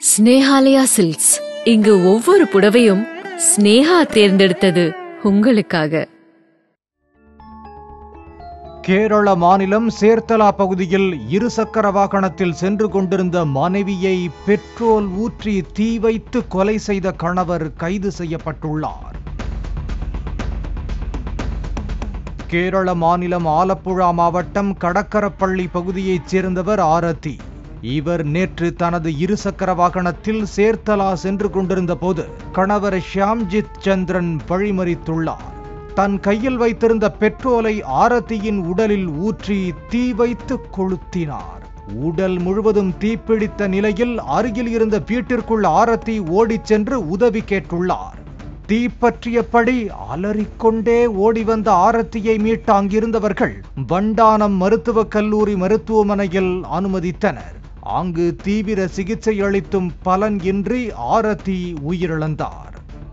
Snehalaya silks இங்கு ஒவ்வொரு புடவையும் ஸ்னேகா தேர்ந்தெடுத்தது உங்களுக்காக கேரள மாநிலம் சேர்த்தலா பகுதியில் இருசக்கர வாகனத்தில் சென்று கொண்டிருந்த மனைவியை பெட்ரோல் ஊற்றி தீ வைத்து கொலை செய்த கணவர் கைது செய்யப்பட்டுள்ளார் கேரள மாநிலம் ஆலப்புழா மாவட்டம் கடக்கரப்பள்ளி பகுதியைச் சேர்ந்தவர் ஆரதி இவர் நேற்று தனது இருசக்கர வாகனத்தில் சேர்த்தலா சென்று கொண்டிருந்த போது கணவர் ஷியாம்ஜித் சந்திரன் வழிமறித்துள்ளார் தன் கையில் வைத்திருந்த பெட்ரோலை ஆரத்தியின் உடலில் ஊற்றி தீ வைத்து கொளுத்தினார் உடல் முழுவதும் தீப்பிடித்த நிலையில் அருகில் இருந்த வீட்டிற்குள் ஆரத்தி ஓடிச் சென்று உதவி கேட்டுள்ளார் தீப்பற்றியபடி அலறிக்கொண்டே ஓடி வந்த ஆரத்தியை மீட்ட அங்கிருந்தவர்கள் வண்டானம் மருத்துவக் கல்லூரி மருத்துவமனையில் அனுமதித்தனர் அங்கு தீவிர சிகிச்சை அளித்தும் பலன் இன்றி ஆரத்தி உயிரிழந்தார்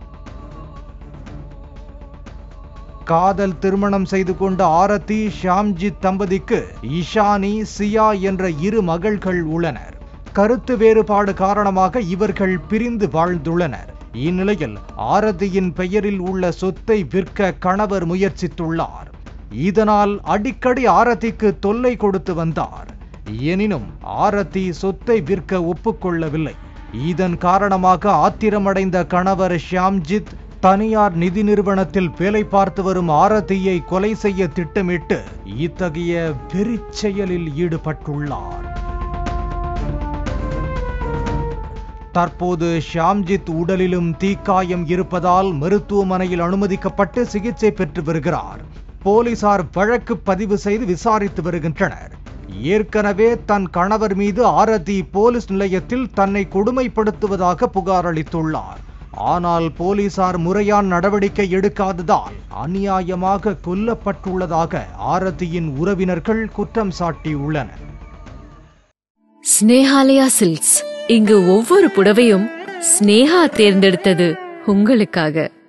காதல் திருமணம் செய்து கொண்ட ஆரத்தி ஷாம்ஜித் தம்பதிக்கு இஷானி சியா என்ற இரு மகள்கள் உள்ளனர் கருத்து வேறுபாடு காரணமாக இவர்கள் பிரிந்து வாழ்ந்துள்ளனர் இந்நிலையில் ஆரத்தியின் பெயரில் உள்ள சொத்தை விற்க கணவர் முயற்சித்துள்ளார் இதனால் அடிக்கடி ஆரத்திக்கு தொல்லை கொடுத்து வந்தார் எனினும் ஆரத்தி சொத்தை விற்க ஒப்புக்கொள்ளவில்லை இதன் காரணமாக ஆத்திரமடைந்த கணவர் ஷியாம்ஜித் தனியார் நிதி நிறுவனத்தில் வேலை பார்த்து வரும் ஆரத்தியை கொலை செய்ய திட்டமிட்டு இத்தகைய வெறிச் செயலில் ஈடுபட்டுள்ளார் தற்போது ஷியாம்ஜித் உடலிலும் தீக்காயம் இருப்பதால் மருத்துவமனையில் அனுமதிக்கப்பட்டு சிகிச்சை பெற்று வருகிறார் போலீசார் வழக்கு பதிவு செய்து விசாரித்து வருகின்றனர் ஏற்கனவே தன் கணவர் மீது ஆரதி போலீஸ் நிலையத்தில் தன்னை கொடுமைப்படுத்துவதாக புகார் அளித்துள்ளார் ஆனால் போலீசார் முறையான நடவடிக்கை எடுக்காததால் அநியாயமாக கொல்லப்பட்டுள்ளதாக ஆரதியின் உறவினர்கள் குற்றம் சாட்டியுள்ளனர் ஸ்னேஹாலயா சில்க்ஸ் இங்கு ஒவ்வொரு புடவையும் ஸ்னேகா தேர்ந்தெடுத்தது உங்களுக்காக